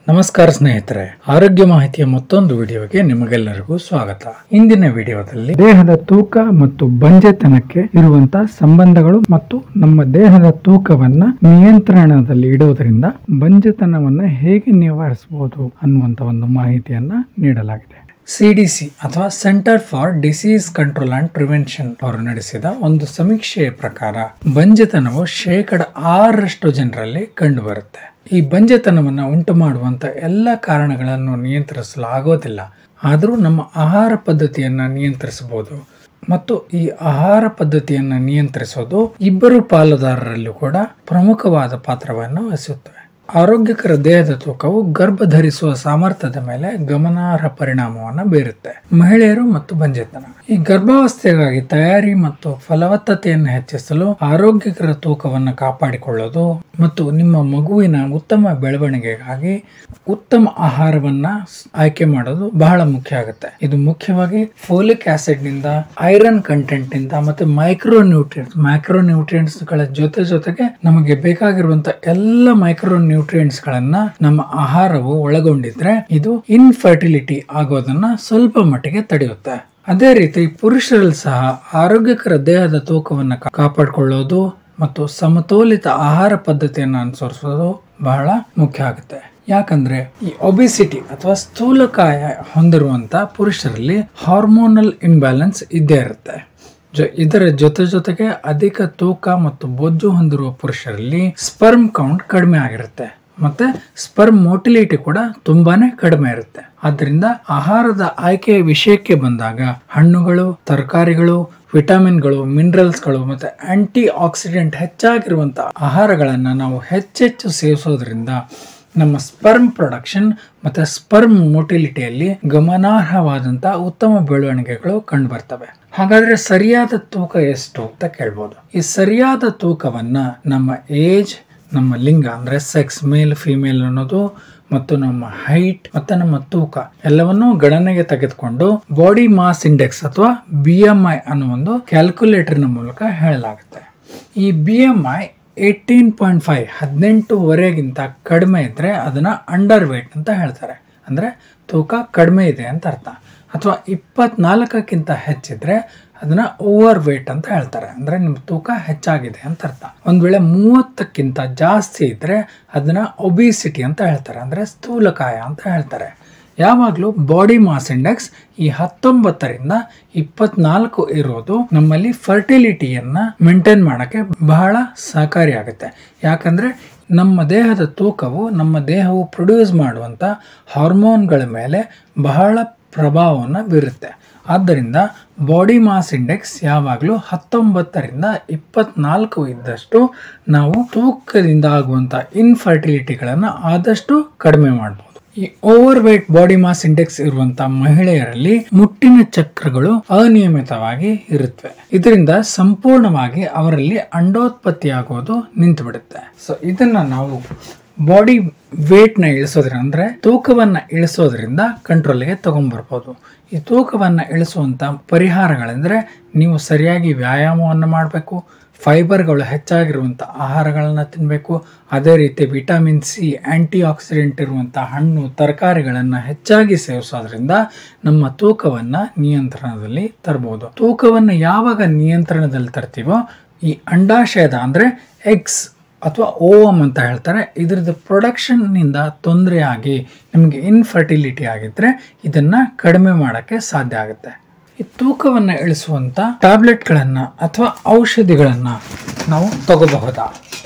ನಮಸ್ಕಾರ ಸ್ನೇಹಿತರೆ ಆರೋಗ್ಯ ಮಾಹಿತಿಯ ಮತ್ತೊಂದು ವಿಡಿಯೋಗೆ ನಿಮಗೆಲ್ಲರಿಗೂ ಸ್ವಾಗತ ಇಂದಿನ ವಿಡಿಯೋದಲ್ಲಿ ದೇಹದ ತೂಕ ಮತ್ತು ಬಂಜೆತನಕ್ಕೆ ಇರುವಂತಹ ಸಂಬಂಧಗಳು ಮತ್ತು ನಮ್ಮ ದೇಹದ ತೂಕವನ್ನ ನಿಯಂತ್ರಣದಲ್ಲಿ ಇಡುವುದರಿಂದ ಬಂಜೆತನವನ್ನ ಹೇಗೆ ನಿವಾರಿಸಬಹುದು ಅನ್ನುವಂತ ಒಂದು ಮಾಹಿತಿಯನ್ನ ನೀಡಲಾಗಿದೆ ಸಿಡಿಸಿ ಅಥವಾ centre for disease control and prevention ಅವರು ನಡೆಸಿದ ಒಂದು ಸಮೀಕ್ಷೆಯ ಪ್ರಕಾರ ಬಂಜೆತನವು ಶೇಕಡ ಆರರಷ್ಟು ಜನರಲ್ಲಿ ಕಂಡುಬರುತ್ತೆ ಈ ಬಂಜೆತನವನ್ನು ಉಂಟು ಮಾಡುವಂತ ಎಲ್ಲ ಕಾರಣಗಳನ್ನು ನಿಯಂತ್ರಿಸಲು ಆಗೋದಿಲ್ಲ ಆದರೂ ನಮ್ಮ ಆಹಾರ ಪದ್ಧತಿಯನ್ನ ನಿಯಂತ್ರಿಸಬಹುದು ಮತ್ತು ಈ ಆಹಾರ ಪದ್ಧತಿಯನ್ನು ನಿಯಂತ್ರಿಸೋದು ಇಬ್ಬರು ಪಾಲುದಾರರಲ್ಲೂ ಕೂಡ ಪ್ರಮುಖವಾದ ಪಾತ್ರವನ್ನು ವಹಿಸುತ್ತವೆ ಆರೋಗ್ಯಕರ ದೇಹದ ತೂಕವು ಗರ್ಭ ಧರಿಸುವ ಸಾಮರ್ಥ್ಯದ ಮೇಲೆ ಗಮನಾರ್ಹ ಪರಿಣಾಮವನ್ನು ಬೀರುತ್ತೆ ಮಹಿಳೆಯರು ಮತ್ತು ಬಂಜೆತನ ಈ ಗರ್ಭಾವಸ್ಥೆಗಾಗಿ ತಯಾರಿ ಮತ್ತು ಫಲವತ್ತತೆಯನ್ನು ಹೆಚ್ಚಿಸಲು ಆರೋಗ್ಯಕರ ತೂಕವನ್ನು ಕಾಪಾಡಿಕೊಳ್ಳೋದು ಮತ್ತು ನಿಮ್ಮ ಮಗುವಿನ ಉತ್ತಮ ಬೆಳವಣಿಗೆಗಾಗಿ ಉತ್ತಮ ಆಹಾರವನ್ನ ಆಯ್ಕೆ ಮಾಡೋದು ಬಹಳ ಮುಖ್ಯ ಆಗುತ್ತೆ ಇದು ಮುಖ್ಯವಾಗಿ ಫೋಲಿಕ್ ಆಸಿಡ್ ನಿಂದ ಐರನ್ ಕಂಟೆಂಟ್ ನಿಂದ ಮತ್ತೆ ಮೈಕ್ರೋ ನ್ಯೂಟ್ರಿಯೆಂಟ್ಸ್ ಮೈಕ್ರೋ ನ್ಯೂಟ್ರಿಯೆಂಟ್ಸ್ ಗಳ ಜೊತೆ ಜೊತೆಗೆ ನಮಗೆ ಬೇಕಾಗಿರುವಂತ ಎಲ್ಲ ಮೈಕ್ರೋ ನ್ಯೂಟ್ರಿಯೆಂಟ್ಸ್ ಗಳನ್ನ ನಮ್ಮ ಆಹಾರವು ಒಳಗೊಂಡಿದ್ರೆ ಇದು ಇನ್ಫರ್ಟಿಲಿಟಿ ಆಗೋದನ್ನ ಸ್ವಲ್ಪ ಮಟ್ಟಿಗೆ ತಡೆಯುತ್ತೆ ಅದೇ ರೀತಿ ಪುರುಷರಲ್ಲಿ ಸಹ ಆರೋಗ್ಯಕರ ದೇಹದ ತೂಕವನ್ನು ಕಾ- ಕಾಪಾಡಿಕೊಳ್ಳೋದು ಮತ್ತು ಸಮತೋಲಿತ ಆಹಾರ ಪದ್ಧತಿಯನ್ನು ಅನುಸರಿಸೋದು ಬಹಳ ಮುಖ್ಯ ಆಗುತ್ತೆ ಯಾಕಂದ್ರೆ ಈ ಒಬಿಸಿಟಿ ಅಥವಾ ಸ್ಥೂಲಕಾಯ ಹೊಂದಿರುವಂತ ಪುರುಷರಲ್ಲಿ ಹಾರ್ಮೋನಲ್ ಇಂಬ್ಯಾಲೆನ್ಸ್ ಇದ್ದೇ ಇರುತ್ತೆ ಜೊ- ಇದರ ಜೊತೆ ಜೊತೆಗೆ ಅಧಿಕ ತೂಕ ಮತ್ತು ಬೊಜ್ಜು ಹೊಂದಿರುವ ಪುರುಷರಲ್ಲಿ ಸ್ಪರ್ಮ್ ಕೌಂಟ್ ಕಡಿಮೆ ಆಗಿರುತ್ತೆ ಮತ್ತೆ ಸ್ಪರ್ಮ್ ಮೋಟಿಲಿಟಿ ಕೂಡ ತುಂಬಾನೇ ಕಡಿಮೆ ಇರುತ್ತೆ ಆದ್ದರಿಂದ ಆಹಾರದ ಆಯ್ಕೆಯ ವಿಷಯಕ್ಕೆ ಬಂದಾಗ ಹಣ್ಣುಗಳು ತರಕಾರಿಗಳು ವಿಟಮಿನ್ಗಳು ಮಿನರಲ್ಸ್ಗಳು ಮತ್ತೆ ಆಂಟಿ ಆಕ್ಸಿಡೆಂಟ್ ಹೆಚ್ಚಾಗಿರುವಂತಹ ಆಹಾರಗಳನ್ನು ನಾವು ಹೆಚ್ಚೆಚ್ಚು ಸೇವಿಸೋದ್ರಿಂದ ನಮ್ಮ ಸ್ಪರ್ಮ್ ಪ್ರೊಡಕ್ಷನ್ ಮತ್ತೆ ಸ್ಪರ್ಮ್ ಮೊಟಿಲಿಟಿಯಲ್ಲಿ ಗಮನಾರ್ಹವಾದಂತಹ ಉತ್ತಮ ಬೆಳವಣಿಗೆಗಳು ಕಂಡು ಬರ್ತವೆ ಹಾಗಾದ್ರೆ ಸರಿಯಾದ ತೂಕ ಎಷ್ಟು ಅಂತ ಕೇಳ್ಬೋದು ಈ ಸರಿಯಾದ ತೂಕವನ್ನ ನಮ್ಮ ಏಜ್ ನಮ್ಮ ಲಿಂಗ ಅಂದ್ರೆ ಸೆಕ್ಸ್ ಮೇಲ್ ಫಿಮೇಲ್ ಅನ್ನೋದು ಮತ್ತು ನಮ್ಮ ಹೈಟ್ ಮತ್ತೆ ನಮ್ಮ ತೂಕ ಎಲ್ಲವನ್ನೂ ಗಣನೆಗೆ ತೆಗೆದುಕೊಂಡು ಬಾಡಿ ಮಾಸ್ ಇಂಡೆಕ್ಸ್ ಅಥವಾ ಬಿ ಎಂ ಐ ಅನ್ನೋ ಒಂದು ಕ್ಯಾಲ್ಕುಲೇಟರ್ನ ಮೂಲಕ ಹೇಳಲಾಗುತ್ತೆ ಈ B M I eighteen point five ಹದಿನೆಂಟುವರೆಗಿಂತ ಕಡಿಮೆ ಇದ್ರೆ ಅದನ್ನ ಅಂಡರ್ ವೇಟ್ ಅಂತ ಹೇಳ್ತಾರೆ ಅಂದ್ರೆ ತೂಕ ಕಡಿಮೆ ಇದೆ ಅಂತ ಅರ್ಥ ಅಥವಾ ಇಪ್ಪತ್ನಾಲ್ಕಕ್ಕಿಂತ ಹೆಚ್ಚಿದ್ರೆ ಅದನ್ನ ಓವರ್ ವೇಟ್ ಅಂತ ಹೇಳ್ತಾರೆ ಅಂದ್ರೆ ನಿಮ್ಮ ತೂಕ ಹೆಚ್ಚಾಗಿದೆ ಅಂತ ಅರ್ಥ ಒಂದ್ ವೇಳೆ ಮೂವತ್ತಕ್ಕಿಂತ ಜಾಸ್ತಿ ಇದ್ರೆ ಅದನ್ನ ಒಬಿಸಿಟಿ ಅಂತ ಹೇಳ್ತಾರೆ ಅಂದ್ರೆ ಸ್ಥೂಲಕಾಯ ಅಂತ ಹೇಳ್ತಾರೆ ಯಾವಾಗಲೂ ಬಾಡಿ ಮಾಸ್ ಇಂಡೆಕ್ಸ್ ಈ ಹತ್ತೊಂಬತ್ತರಿಂದ ಇಪ್ಪತ್ನಾಲ್ಕು ಇರೋದು ನಮ್ಮಲ್ಲಿ ಫರ್ಟಿಲಿಟಿಯನ್ನ ಮೇಂಟೈನ್ ಮಾಡೋಕ್ಕೆ ಬಹಳ ಸಹಕಾರಿಯಾಗುತ್ತೆ ಯಾಕಂದ್ರೆ ನಮ್ಮ ದೇಹದ ತೂಕವು ನಮ್ಮ ದೇಹವು ಪ್ರೊಡ್ಯೂಸ್ ಮಾಡುವಂಥ ಹಾರ್ಮೋನ್ಗಳ ಮೇಲೆ ಬಹಳ ಪ್ರಭಾವವನ್ನು ಬೀರುತ್ತೆ ಆದ್ದರಿಂದ ಬಾಡಿ ಮಾಸ್ ಇಂಡೆಕ್ಸ್ ಯಾವಾಗಲೂ ಹತ್ತೊಂಬತ್ತರಿಂದ ಇಪ್ಪತ್ನಾಲ್ಕು ಇದ್ದಷ್ಟು ನಾವು ತೂಕದಿಂದ ಆಗುವಂಥ ಇನ್ಫರ್ಟಿಲಿಟಿಗಳನ್ನು ಆದಷ್ಟು ಕಡಿಮೆ ಮಾಡಬಹುದು ಈ overweight body mass index ಇರುವಂತಹ ಮಹಿಳೆಯರಲ್ಲಿ ಮುಟ್ಟಿನ ಚಕ್ರಗಳು ಅನಿಯಮಿತವಾಗಿ ಇರುತ್ತವೆ ಇದರಿಂದ ಸಂಪೂರ್ಣವಾಗಿ ಅವರಲ್ಲಿ ಅಂಡೋತ್ಪತ್ತಿ ಆಗೋದು ನಿಂತು ಬಿಡುತ್ತೆ ಸೊ ಇದನ್ನ ನಾವು ಬಾಡಿ ವೇಟ್ ನ ಇಳಿಸೋದ್ರಿಂದ ಅಂದ್ರೆ ತೂಕವನ್ನ ಇಳಿಸೋದ್ರಿಂದ ಕಂಟ್ರೋಲ್ಗೆ ತಗೊಂಡ್ಬರ್ಬೋದು ಈ ತೂಕವನ್ನ ಇಳಿಸುವಂತ ಪರಿಹಾರಗಳೆಂದ್ರೆ ನೀವು ಸರಿಯಾಗಿ ವ್ಯಾಯಾಮವನ್ನು ಮಾಡಬೇಕು ಫೈಬರ್ಗಳು ಹೆಚ್ಚಾಗಿರುವಂಥ ಆಹಾರಗಳನ್ನು ತಿನ್ನಬೇಕು ಅದೇ ರೀತಿ ವಿಟಮಿನ್ ಸಿ ಆಂಟಿ ಆಕ್ಸಿಡೆಂಟ್ ಇರುವಂಥ ಹಣ್ಣು ತರಕಾರಿಗಳನ್ನು ಹೆಚ್ಚಾಗಿ ಸೇವಿಸೋದ್ರಿಂದ ನಮ್ಮ ತೂಕವನ್ನು ನಿಯಂತ್ರಣದಲ್ಲಿ ತರಬಹುದು ತೂಕವನ್ನು ಯಾವಾಗ ನಿಯಂತ್ರಣದಲ್ಲಿ ತರ್ತೀವೋ ಈ ಅಂಡಾಶಯದ ಅಂದರೆ ಎಗ್ಸ್ ಅಥವಾ ಓವಮ್ ಅಂತ ಹೇಳ್ತಾರೆ ಇದ್ರದ್ದು ಪ್ರೊಡಕ್ಷನ್ನಿಂದ ತೊಂದರೆ ಆಗಿ ನಿಮಗೆ ಇನ್ಫರ್ಟಿಲಿಟಿ ಆಗಿದ್ರೆ ಇದನ್ನ ಕಡಿಮೆ ಮಾಡೋಕ್ಕೆ ಸಾಧ್ಯ ಆಗುತ್ತೆ ಈ ತೂಕವನ್ನು ಇಳಿಸುವಂತ ಟ್ಯಾಬ್ಲೆಟ್ಗಳನ್ನ ಅಥವಾ ಔಷಧಿಗಳನ್ನ ನಾವು ತಗೋಬಹುದಾ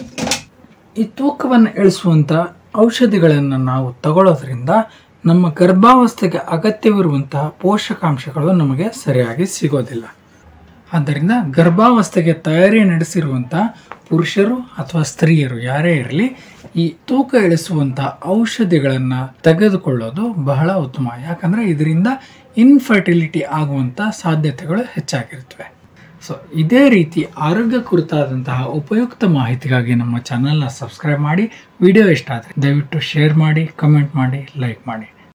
ಈ ತೂಕವನ್ನು ಇಳಿಸುವಂತ ಔಷಧಿಗಳನ್ನು ನಾವು ತಗೊಳ್ಳೋದ್ರಿಂದ ನಮ್ಮ ಗರ್ಭಾವಸ್ಥೆಗೆ ಅಗತ್ಯವಿರುವಂತಹ ಪೋಷಕಾಂಶಗಳು ನಮಗೆ ಸರಿಯಾಗಿ ಸಿಗೋದಿಲ್ಲ ಆದ್ದರಿಂದ ಗರ್ಭಾವಸ್ಥೆಗೆ ತಯಾರಿ ನಡೆಸಿರುವಂಥ ಪುರುಷರು ಅಥವಾ ಸ್ತ್ರೀಯರು ಯಾರೇ ಇರಲಿ ಈ ತೂಕ ಇಳಿಸುವಂಥ ಔಷಧಿಗಳನ್ನು ತೆಗೆದುಕೊಳ್ಳೋದು ಬಹಳ ಉತ್ತಮ ಯಾಕಂದರೆ ಇದರಿಂದ ಇನ್ಫರ್ಟಿಲಿಟಿ ಆಗುವಂಥ ಸಾಧ್ಯತೆಗಳು ಹೆಚ್ಚಾಗಿರ್ತವೆ ಸೊ ಇದೇ ರೀತಿ ಆರೋಗ್ಯ ಕುರಿತಾದಂತಹ ಉಪಯುಕ್ತ ಮಾಹಿತಿಗಾಗಿ ನಮ್ಮ ಚಾನಲ್ನ ಸಬ್ಸ್ಕ್ರೈಬ್ ಮಾಡಿ ವಿಡಿಯೋ ಇಷ್ಟ ಆದರೆ ದಯವಿಟ್ಟು ಶೇರ್ ಮಾಡಿ ಕಮೆಂಟ್ ಮಾಡಿ ಲೈಕ್ ಮಾಡಿ